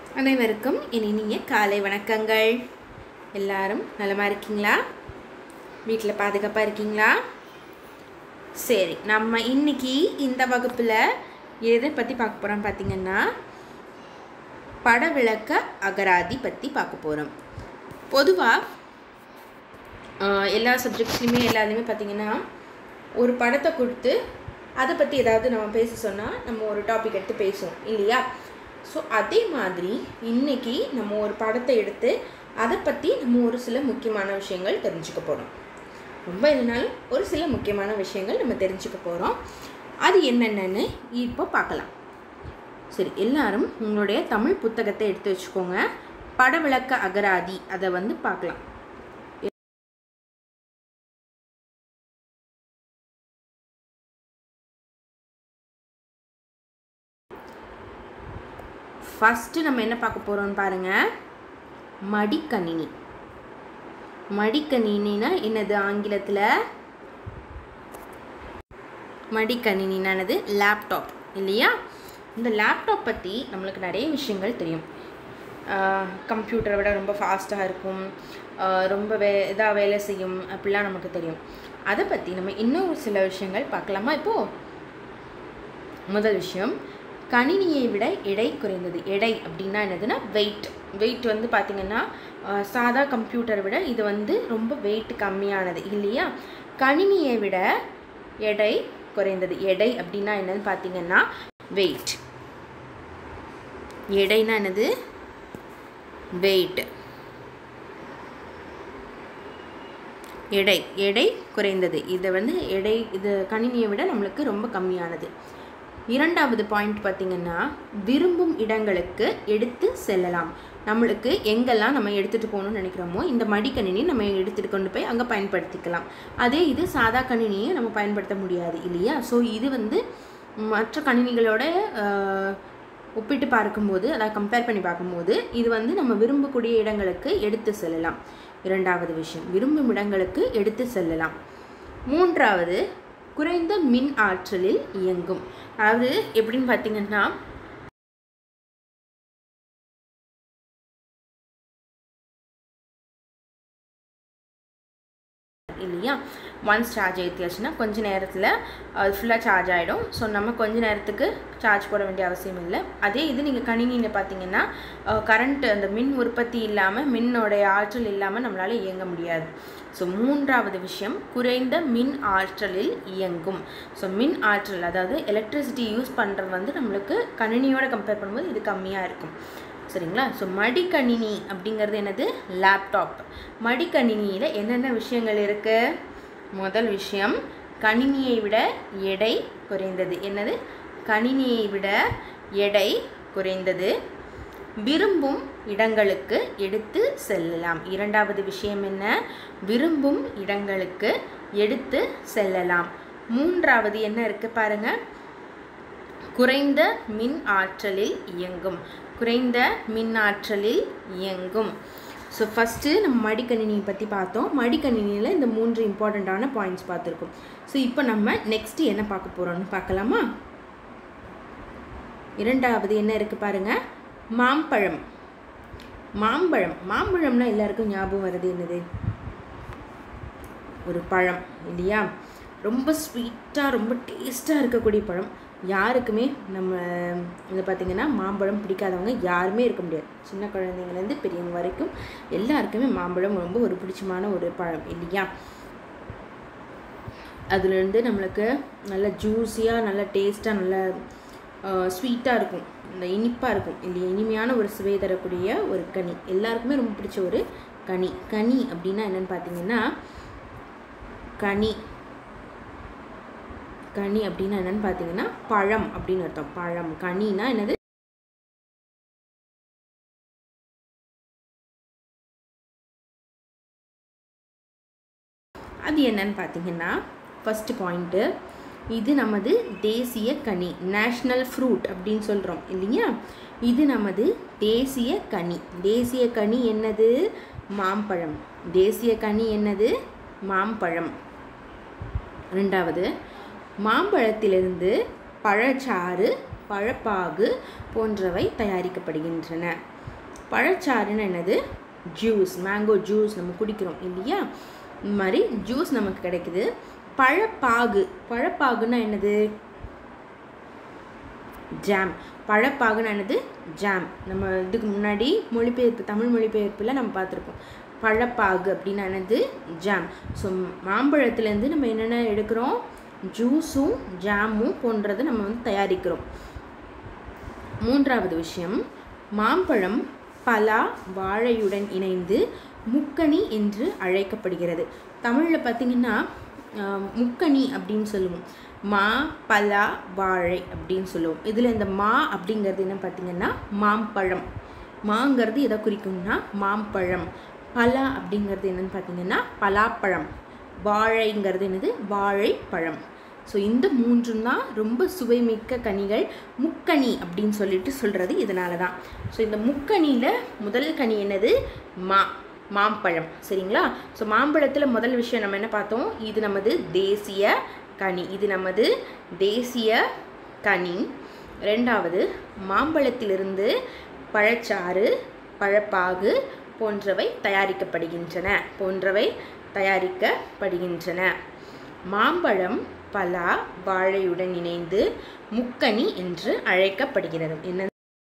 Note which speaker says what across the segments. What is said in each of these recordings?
Speaker 1: அனைவருக்கும் என் இனிய காலை வணக்கங்கள் எல்லாரும் நலமா இருக்கீங்களா வீட்டில் பாதுகாப்பாக இருக்கீங்களா சரி நம்ம இன்னைக்கு இந்த வகுப்பில் எதை பற்றி பார்க்க போகிறோம் பார்த்தீங்கன்னா படவிளக்க அகராதி பற்றி பார்க்க போகிறோம் பொதுவாக எல்லா சப்ஜெக்ட்ஸ்லையுமே எல்லாத்துலேயுமே பார்த்தீங்கன்னா ஒரு படத்தை கொடுத்து அதை பற்றி ஏதாவது நம்ம பேச சொன்னால் நம்ம ஒரு டாபிக் எடுத்து பேசுவோம் இல்லையா ஸோ அதே மாதிரி இன்னைக்கு நம்ம ஒரு படத்தை எடுத்து அதை பற்றி நம்ம ஒரு சில முக்கியமான விஷயங்கள் தெரிஞ்சுக்க போகிறோம் ரொம்ப இல்லைனாலும் ஒரு சில முக்கியமான விஷயங்கள் நம்ம தெரிஞ்சுக்க போகிறோம் அது என்னென்னு இப்போ பார்க்கலாம் சரி எல்லாரும் உங்களுடைய தமிழ் புத்தகத்தை எடுத்து வச்சுக்கோங்க படவிளக்க அகராதி அதை வந்து பார்க்கலாம் ஃபஸ்ட்டு நம்ம என்ன பார்க்க போகிறோம்னு பாருங்கள் மடிக்கணினி மடிக்கணினினா என்னது ஆங்கிலத்தில் மடிக்கணினினானது லேப்டாப் இல்லையா இந்த லேப்டாப் பற்றி நம்மளுக்கு நிறைய விஷயங்கள் தெரியும் கம்ப்யூட்டரை விட ரொம்ப ஃபாஸ்ட்டாக இருக்கும் ரொம்ப வே இதாக வேலை செய்யும் அப்படிலாம் நமக்கு தெரியும் அதை பற்றி நம்ம இன்னும் ஒரு சில விஷயங்கள் பார்க்கலாமா இப்போது முதல் விஷயம் கணினியை விட எடை குறைந்தது எடை அப்படின்னா என்னதுன்னா வெயிட் வெயிட் வந்து பார்த்திங்கன்னா சாதா கம்ப்யூட்டரை விட இது வந்து ரொம்ப வெயிட் கம்மியானது இல்லையா கணினியை விட எடை குறைந்தது எடை அப்படின்னா என்னது பார்த்தீங்கன்னா வெயிட் எடைனா என்னது வெயிட் எடை எடை குறைந்தது இதை வந்து எடை இது கணினியை விட நம்மளுக்கு ரொம்ப கம்மியானது இரண்டாவது பாயிண்ட் பார்த்திங்கன்னா விரும்பும் இடங்களுக்கு எடுத்து செல்லலாம் நம்மளுக்கு எங்கெல்லாம் நம்ம எடுத்துகிட்டு போகணும்னு நினைக்கிறோமோ இந்த மடிக்கணினி நம்ம எடுத்துகிட்டு கொண்டு போய் அங்கே பயன்படுத்திக்கலாம் அதே இது சாதா கணினியை நம்ம பயன்படுத்த முடியாது இல்லையா ஸோ இது வந்து மற்ற கணினிகளோட ஒப்பிட்டு பார்க்கும்போது அதாவது கம்பேர் பண்ணி பார்க்கும்போது இது வந்து நம்ம விரும்பக்கூடிய இடங்களுக்கு எடுத்து செல்லலாம் இரண்டாவது விஷயம் விரும்பும் இடங்களுக்கு எடுத்து செல்லலாம் மூன்றாவது குறைந்த மின் ஆற்றலில் இயங்கும் அதாவது எப்படின்னு பார்த்தீங்கன்னா இல்லையா ஒன்ஸ் சார்ஜ் ஏற்றியாச்சுன்னா கொஞ்ச நேரத்தில் அது ஃபுல்லாக சார்ஜ் ஆகிடும் ஸோ நம்ம கொஞ்ச நேரத்துக்கு சார்ஜ் போட வேண்டிய அவசியம் இல்லை அதே இது நீங்கள் கணினியில் பார்த்தீங்கன்னா கரண்ட் அந்த மின் உற்பத்தி இல்லாமல் மின்னோடைய ஆற்றல் இல்லாமல் நம்மளால் இயங்க முடியாது ஸோ மூன்றாவது விஷயம் குறைந்த மின் ஆற்றலில் இயங்கும் ஸோ மின் ஆற்றல் அதாவது எலக்ட்ரிசிட்டி யூஸ் பண்ணுறது வந்து நம்மளுக்கு கணினியோட கம்பேர் பண்ணும்போது இது கம்மியாக இருக்கும் சரிங்களா ஸோ மடிக்கணினி அப்படிங்கிறது என்னது லேப்டாப் மடிக்கணினியில் என்னென்ன விஷயங்கள் இருக்குது முதல் விஷயம் கணினியை விட எடை குறைந்தது என்னது கணினியை விட எடை குறைந்தது விரும்பும் இடங்களுக்கு எடுத்து செல்லலாம் இரண்டாவது விஷயம் என்ன விரும்பும் இடங்களுக்கு எடுத்து செல்லலாம் மூன்றாவது என்ன இருக்குது பாருங்கள் குறைந்த மின் ஆற்றலில் இயங்கும் குறைந்த மின் ஆற்றலில் இயங்கும் ஸோ ஃபஸ்ட்டு நம்ம மடிக்கணினியை பற்றி பார்த்தோம் மடிக்கணினியில் இந்த மூன்று இம்பார்ட்டண்ட்டான பாயிண்ட்ஸ் பார்த்துருக்கோம் ஸோ இப்போ நம்ம நெக்ஸ்ட்டு என்ன பார்க்க போகிறோம்னு பார்க்கலாமா இரண்டாவது என்ன இருக்குது பாருங்கள் மாம்பழம் மாம்பழம் மாம்பழம்னா எல்லாருக்கும் ஞாபகம் வருது என்னது ஒரு பழம் இல்லையா ரொம்ப ஸ்வீட்டாக ரொம்ப டேஸ்ட்டாக இருக்கக்கூடிய பழம் யாருக்குமே நம்ம இது பார்த்திங்கன்னா மாம்பழம் பிடிக்காதவங்க யாருமே இருக்க முடியாது சின்ன குழந்தைங்கலேருந்து பெரியவங்க வரைக்கும் எல்லாருக்குமே மாம்பழம் ரொம்ப ஒரு பிடிச்சமான ஒரு பழம் இல்லையா அதுலேருந்து நம்மளுக்கு நல்ல ஜூஸியாக நல்ல டேஸ்ட்டாக நல்ல ஸ்வீட்டாக இருக்கும் இந்த இனிப்பாக இருக்கும் இல்லையா இனிமையான ஒரு சுவை தரக்கூடிய ஒரு கனி எல்லாருக்குமே ரொம்ப பிடிச்ச ஒரு கனி கனி அப்படின்னா என்னென்னு பார்த்தீங்கன்னா கனி கனி அப்படின்னா என்னன்னு பார்த்தீங்கன்னா பழம் அப்படின்னு அர்த்தம் பழம் கனினா என்னது அது என்னன்னு பார்த்தீங்கன்னா ஃபஸ்ட்டு பாயிண்ட்டு இது நமது தேசிய கனி நேஷ்னல் ஃப்ரூட் அப்படின்னு சொல்கிறோம் இல்லையா இது நமது தேசிய கனி தேசிய கனி என்னது மாம்பழம் தேசிய கனி என்னது மாம்பழம் ரெண்டாவது மாம்பழத்திலிருந்து பழச்சாறு பழப்பாகு போன்றவை தயாரிக்கப்படுகின்றன பழச்சாறுன்னு என்னது ஜூஸ் மேங்கோ ஜூஸ் நம்ம குடிக்கிறோம் இல்லையா இந்த மாதிரி ஜூஸ் நமக்கு கிடைக்குது பழப்பாகு பழப்பாகுன்னா என்னது ஜாம் பழப்பாகுன்னு என்னது ஜாம் நம்ம இதுக்கு முன்னாடி மொழிபெயர்ப்பு தமிழ் மொழிபெயர்ப்பில் நம்ம பார்த்துருப்போம் பழப்பாகு அப்படின்னு என்னது ஜாம் ஸோ மாம்பழத்துலேருந்து நம்ம என்னென்ன எடுக்கிறோம் ஜூஸும் ஜாமும் போன்றதை நம்ம வந்து தயாரிக்கிறோம் மூன்றாவது விஷயம் மாம்பழம் பலா வாழையுடன் இணைந்து முக்கணி என்று அழைக்கப்படுகிறது தமிழில் பார்த்திங்கன்னா ஆஹ், முக்கணி அப்படின்னு சொல்லுவோம் மா பலா வாழை அப்படின்னு சொல்லுவோம் இதில் இந்த மா அப்படிங்கிறது என்ன பார்த்திங்கன்னா மாம்பழம் மாங்கிறது எதை குறிக்கும்னா மாம்பழம் பலா அப்படிங்கிறது என்னன்னு பார்த்தீங்கன்னா பலாப்பழம் வாழைங்கிறது என்னது வாழைப்பழம் ஸோ இந்த மூன்றும் தான் ரொம்ப சுவைமிக்க கனிகள் முக்கனி அப்படின்னு சொல்லிட்டு சொல்கிறது இதனால தான் ஸோ இந்த முக்கனியில் முதல் கனி என்னது மா மாம்பழம் சரிங்களா ஸோ மாம்பழத்தில் முதல் விஷயம் நம்ம என்ன பார்த்தோம் இது நமது தேசிய கனி இது நமது தேசிய கனி ரெண்டாவது மாம்பழத்திலிருந்து பழச்சாறு பழப்பாகு போன்றவை தயாரிக்கப்படுகின்றன போன்றவை தயாரிக்கப்படுகின்றன மாம்பழம் பலா வாழையுடன் இணைந்து முக்கனி என்று அழைக்கப்படுகிறது என்ன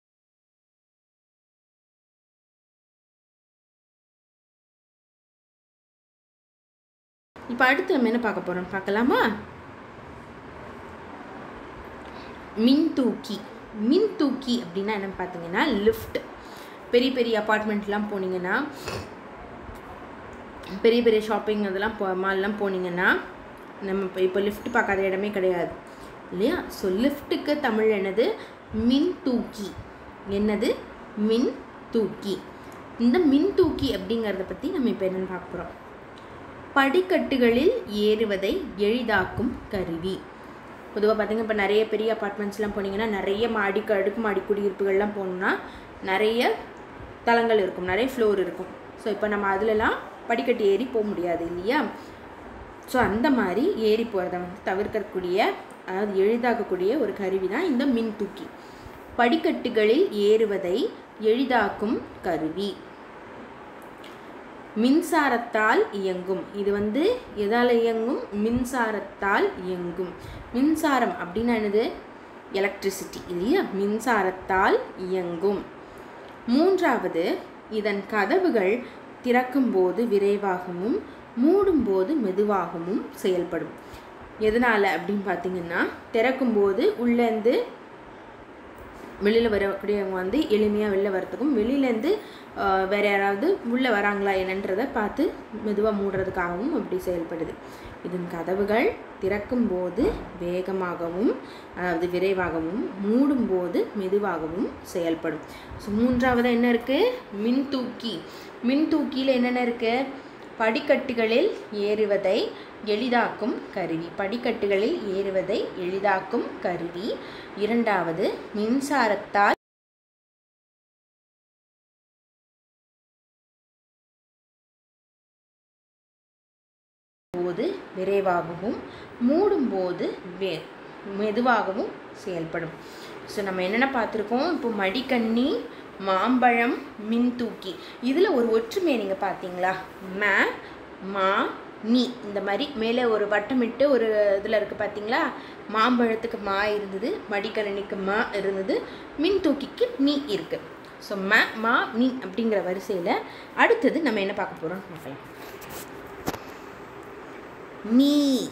Speaker 1: இப்போ அடுத்து நம்ம என்ன பார்க்க போறோம் பார்க்கலாமா மின் தூக்கி மின் தூக்கி அப்படின்னா என்னன்னு பார்த்தீங்கன்னா லிஃப்ட் பெரிய பெரிய அப்பார்ட்மெண்ட்லாம் போனீங்கன்னா பெரிய பெரிய ஷாப்பிங் அதெல்லாம் போ மால்லாம் போனீங்கன்னா நம்ம இப்போ இப்போ லிஃப்ட் பார்க்காத இடமே கிடையாது இல்லையா ஸோ லிஃப்ட்டுக்கு தமிழ் என்னது மின் தூக்கி என்னது மின் தூக்கி இந்த மின் தூக்கி அப்படிங்கிறத பற்றி நம்ம இப்போ என்னென்னு பார்க்க போகிறோம் படிக்கட்டுகளில் ஏறுவதை எளிதாக்கும் கருவி பொதுவாக பார்த்தீங்க இப்போ நிறைய பெரிய அப்பார்ட்மெண்ட்ஸ்லாம் போனீங்கன்னா நிறைய மாடி அடுக்கு மாடி குடியிருப்புகள்லாம் போகணுன்னா நிறைய தளங்கள் இருக்கும் நிறைய ஃப்ளோர் இருக்கும் ஸோ இப்போ நம்ம அதிலலாம் படிக்கட்டு ஏறி போக முடியாது இல்லையா ஸோ அந்த மாதிரி ஏறி போகிறத வந்து தவிர்க்கக்கூடிய அதாவது எளிதாக்கக்கூடிய ஒரு கருவி தான் இந்த மின் தூக்கி படிக்கட்டுகளில் ஏறுவதை எளிதாக்கும் கருவி மின்சாரத்தால் இயங்கும் இது வந்து எதால் இயங்கும் மின்சாரத்தால் இயங்கும் மின்சாரம் அப்படின்னா என்னது எலக்ட்ரிசிட்டி இல்லையா மின்சாரத்தால் இயங்கும் மூன்றாவது இதன் கதவுகள் திறக்கும்போது விரைவாகவும் மூடும்போது மெதுவாகவும் செயல்படும் எதனால் அப்படின்னு பார்த்தீங்கன்னா திறக்கும்போது உள்ளேருந்து வெளியில் வரக்கூடியவங்க வந்து எளிமையாக வெளில வரத்துக்கும் வெளியிலேருந்து வேறு யாராவது உள்ளே வராங்களா என்னன்றதை பார்த்து மெதுவாக மூடுறதுக்காகவும் அப்படி செயல்படுது இதன் கதவுகள் திறக்கும்போது வேகமாகவும் அதாவது விரைவாகவும் மூடும்போது மெதுவாகவும் செயல்படும் ஸோ மூன்றாவது என்ன இருக்குது மின் தூக்கி மின் தூக்கியில் என்னென்ன இருக்குது படிக்கட்டுகளில் ஏறுவதை எளிதாக்கும் கருவி படிக்கட்டுகளில் ஏறுவதை எளிதாக்கும் கருவி இரண்டாவது மின்சாரத்தால் போது விரைவாகவும் மூடும்போது வே மெதுவாகவும் செயல்படும் ஸோ நம்ம என்னென்ன பார்த்துருக்கோம் இப்போ மடிக்கண்ணி மாம்பழம் மின்தூக்கி இதில் ஒரு ஒற்றுமையை நீங்கள் பார்த்தீங்களா ம மா நீ இந்த மாதிரி மேலே ஒரு வட்டமிட்டு ஒரு இதில் இருக்குது பார்த்தீங்களா மாம்பழத்துக்கு மா இருந்தது மடிக்கணினிக்கு மா இருந்தது மின் தூக்கிக்கு மீ இருக்குது ஸோ ம மா மீ அப்படிங்கிற வரிசையில் அடுத்தது நம்ம என்ன பார்க்க போகிறோம் பார்க்கலாம் மீ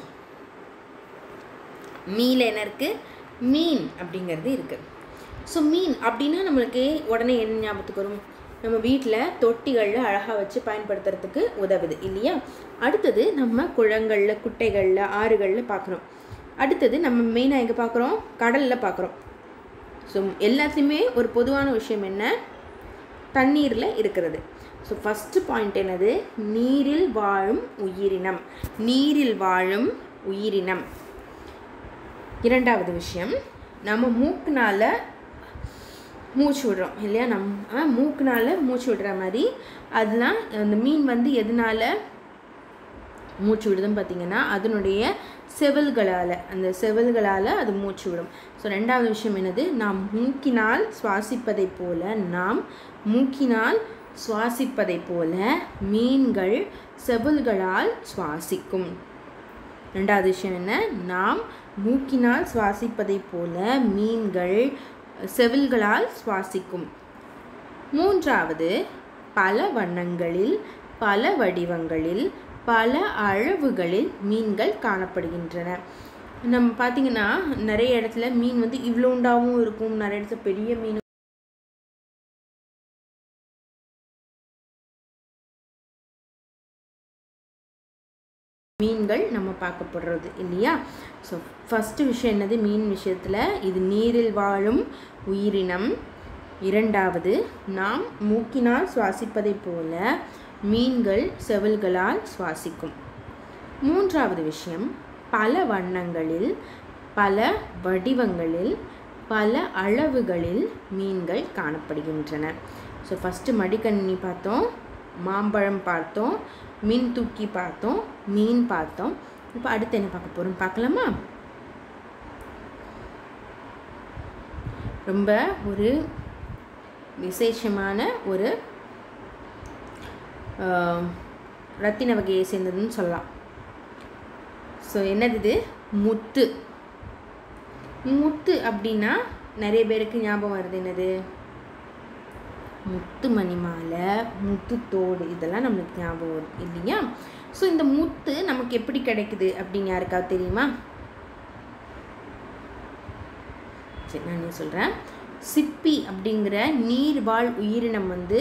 Speaker 1: மீல என்ன இருக்குது மீன் அப்படிங்கிறது இருக்குது ஸோ மீன் அப்படின்னா நம்மளுக்கு உடனே என்ன ஞாபகத்துக்கு வரும் நம்ம வீட்டில் தொட்டிகளில் அழகாக வச்சு பயன்படுத்துறதுக்கு உதவுது இல்லையா அடுத்தது நம்ம குளங்களில் குட்டைகளில் ஆறுகளில் பார்க்குறோம் அடுத்தது நம்ம மெயினாக எங்கே பார்க்குறோம் கடலில் பார்க்குறோம் ஸோ எல்லாத்துலேயுமே ஒரு பொதுவான விஷயம் என்ன தண்ணீரில் இருக்கிறது ஸோ ஃபஸ்ட்டு பாயிண்ட் என்னது நீரில் வாழும் உயிரினம் நீரில் வாழும் உயிரினம் இரண்டாவது விஷயம் நம்ம மூக்குனால் மூச்சு விடுறோம் இல்லையா நம்ம மூக்குனால் மூச்சு விடுற மாதிரி அதெல்லாம் அந்த மீன் வந்து எதனால் மூச்சு விடுதுன்னு பார்த்தீங்கன்னா அதனுடைய செவல்களால் அந்த செவல்களால் அது மூச்சு விடும் ஸோ ரெண்டாவது விஷயம் என்னது நாம் மூக்கினால் சுவாசிப்பதைப் போல நாம் மூக்கினால் சுவாசிப்பதைப் போல மீன்கள் செவல்களால் சுவாசிக்கும் ரெண்டாவது விஷயம் என்ன நாம் மூக்கினால் சுவாசிப்பதைப் போல மீன்கள் செவில்களால் சுவாசிக்கும் மூன்றாவது பல வண்ணங்களில் பல வடிவங்களில் பல அளவுகளில் மீன்கள் காணப்படுகின்றன நம்ம பார்த்தீங்கன்னா நிறைய இடத்துல மீன் வந்து இவ்வளோண்டாவும் இருக்கும் நிறைய இடத்துல பெரிய மீன் மீன்கள் நம்ம பார்க்கப்படுறது இல்லையா ஸோ ஃபஸ்ட்டு விஷயம் என்னது மீன் விஷயத்தில் இது நீரில் வாழும் உயிரினம் இரண்டாவது நாம் மூக்கினால் சுவாசிப்பதைப் போல மீன்கள் செவில்களால் சுவாசிக்கும் மூன்றாவது விஷயம் பல வண்ணங்களில் பல வடிவங்களில் பல அளவுகளில் மீன்கள் காணப்படுகின்றன ஸோ ஃபஸ்ட்டு மடிக்கணினி பார்த்தோம் மாம்பழம் பார்த்தோம் மீன் தூக்கி பார்த்தோம் மீன் பார்த்தோம் இப்போ அடுத்து என்ன பார்க்க போகிறோம் பார்க்கலாமா ரொம்ப ஒரு விசேஷமான ஒரு ரத்தின வகையை சேர்ந்ததுன்னு சொல்லலாம் ஸோ என்னது இது முத்து முத்து அப்படின்னா நிறைய பேருக்கு ஞாபகம் வருது என்னது முத்து மணி மாலை முத்து தோடு இதெல்லாம் நம்மளுக்கு ஞாபகம் வரும் இல்லையா ஸோ இந்த முத்து நமக்கு எப்படி கிடைக்குது அப்படின்னு யாருக்காவது தெரியுமா சரி நான் சொல்கிறேன் சிப்பி அப்படிங்கிற நீர்வாழ் உயிரினம் வந்து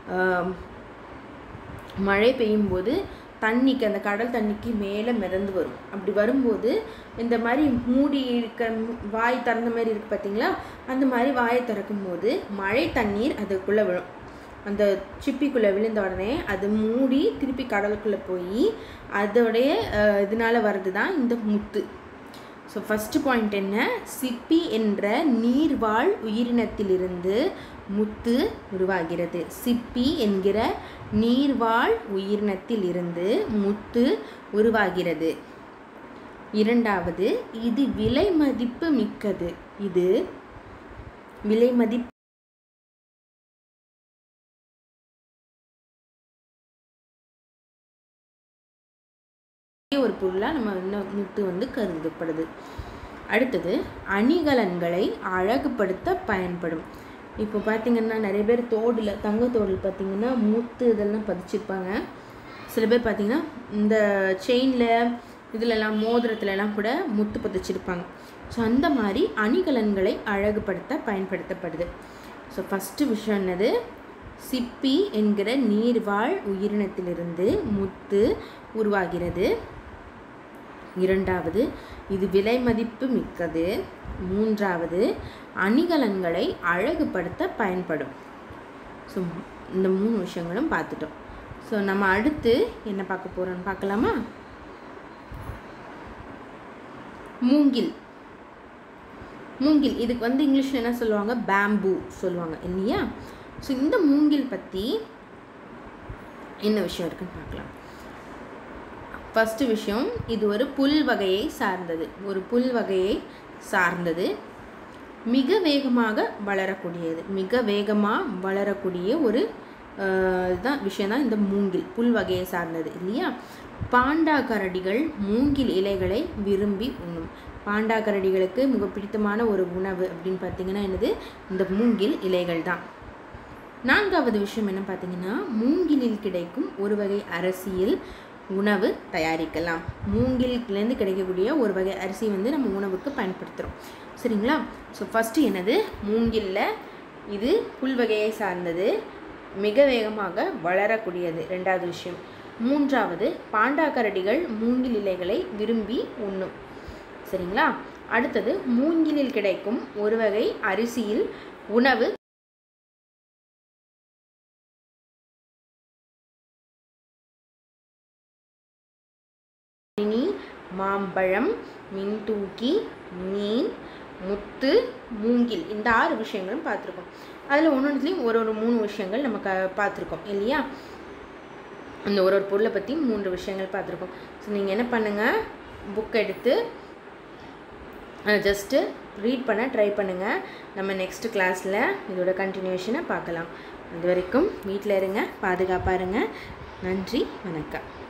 Speaker 1: மழை பெய்யும் போது தண்ணிக்கு அந்த கடல் தண்ணிக்கு மேலே மிதந்து வரும் அப்படி வரும்போது இந்த மாதிரி மூடி இருக்க வாய் திறந்த மாதிரி இருக்குது பார்த்தீங்களா அந்த மாதிரி வாயை திறக்கும் போது மழை தண்ணீர் அதுக்குள்ளே விழும் அந்த சிப்பிக்குள்ளே விழுந்த உடனே அது மூடி திருப்பி கடலுக்குள்ளே போய் அதோடைய இதனால் வர்றது தான் இந்த முத்து ஸோ ஃபஸ்ட்டு பாயிண்ட் என்ன சிப்பி என்ற நீர்வாழ் உயிரினத்திலிருந்து முத்து உருவாகிறது சிப்பி என்கிற நீர்வாழ் உயிரினத்திலிருந்து முத்து உருவாகிறது இரண்டாவது இது விலை மதிப்பு மிக்கது இது விலை மதிப்பு ஒரு பொருளாக நம்ம இன்னும் முத்து வந்து கருதப்படுது அடுத்தது அணிகலன்களை அழகுபடுத்த பயன்படும் இப்போ பார்த்தீங்கன்னா நிறைய பேர் தோடில் தங்க தோடில் பார்த்தீங்கன்னா முத்து இதெல்லாம் பதிச்சிருப்பாங்க சில பேர் பார்த்தீங்கன்னா இந்த செயினில் இதிலெல்லாம் மோதிரத்துலலாம் கூட முத்து பதிச்சிருப்பாங்க ஸோ அந்த மாதிரி அணிகலன்களை அழகுபடுத்த பயன்படுத்தப்படுது ஸோ ஃபஸ்ட்டு விஷயம் என்னது சிப்பி என்கிற நீர்வாழ் உயிரினத்திலிருந்து முத்து உருவாகிறது இரண்டாவது இது விலை மதிப்பு மிக்கது மூன்றாவது அணிகலன்களை அழகுபடுத்த பயன்படும் ஸோ இந்த மூணு விஷயங்களும் பார்த்துட்டோம் ஸோ நம்ம அடுத்து என்ன பார்க்க போகிறோம்னு பார்க்கலாமா மூங்கில் மூங்கில் இதுக்கு வந்து இங்கிலீஷில் என்ன சொல்லுவாங்க பேம்பு சொல்லுவாங்க இல்லையா ஸோ இந்த மூங்கில் பற்றி என்ன விஷயம் இருக்குன்னு பார்க்கலாம் ஃபஸ்ட்டு விஷயம் இது ஒரு புல் வகையை சார்ந்தது ஒரு புல் வகையை சார்ந்தது மிக வேகமாக வளரக்கூடியது மிக வேகமாக வளரக்கூடிய ஒரு இதுதான் விஷயந்தான் இந்த மூங்கில் புல் வகையை சார்ந்தது இல்லையா பாண்டா கரடிகள் மூங்கில் இலைகளை விரும்பி உண்ணும் பாண்டா கரடிகளுக்கு மிக பிடித்தமான ஒரு உணவு அப்படின்னு பார்த்தீங்கன்னா என்னது இந்த மூங்கில் இலைகள் தான் நான்காவது விஷயம் என்ன பார்த்தீங்கன்னா மூங்கிலில் கிடைக்கும் ஒரு வகை அரசியல் உணவு தயாரிக்கலாம் மூங்கிலேருந்து கிடைக்கக்கூடிய ஒரு வகை அரிசி வந்து நம்ம உணவுக்கு பயன்படுத்துகிறோம் சரிங்களா ஸோ ஃபஸ்ட்டு என்னது மூங்கிலில் இது புல் வகையை சார்ந்தது மிக வேகமாக வளரக்கூடியது ரெண்டாவது விஷயம் மூன்றாவது பாண்டாக்கரடிகள் மூங்கில் இலைகளை விரும்பி உண்ணும் சரிங்களா அடுத்தது மூங்கிலில் கிடைக்கும் ஒரு வகை அரிசியில் உணவு இனி மாம்பழம் மின்தூக்கி மீன் முத்து மூங்கில் இந்த ஆறு விஷயங்களும் பார்த்துருக்கோம் அதில் ஒன்று ஒன்றுலேயும் ஒரு ஒரு மூணு விஷயங்கள் நம்ம க பார்த்துருக்கோம் இல்லையா அந்த ஒரு ஒரு பொருளை பற்றி மூன்று விஷயங்கள் பார்த்துருக்கோம் ஸோ நீங்கள் என்ன பண்ணுங்கள் புக் எடுத்து ஜஸ்ட்டு ரீட் பண்ண ட்ரை பண்ணுங்கள் நம்ம நெக்ஸ்ட் கிளாஸில் இதோட கண்டினியூஷனை பார்க்கலாம் அது வரைக்கும் வீட்டில் இருங்க பாதுகாப்பாக இருங்க நன்றி வணக்கம்